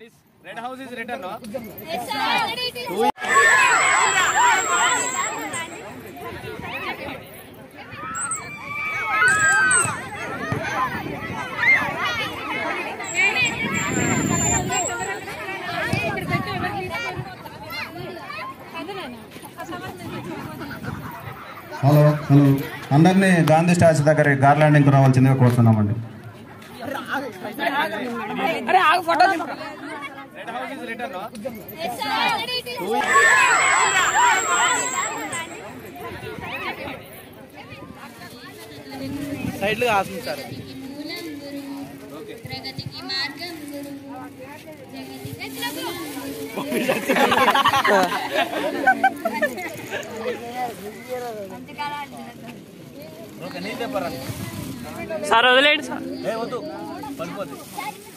red house is return hello hello అందరినీ Gandhi statue దగ్గర గార్లాండింగ్కి రావాల్సిందిగా కోరుతున్నామండి red house is return side గా ఆశించారు ప్రగతికి మార్గం గురువు జగతి ఓకే నేను చెప్పరా సార్ వదిలేండి సార్ ఏ వద్దు పడిపోతుంది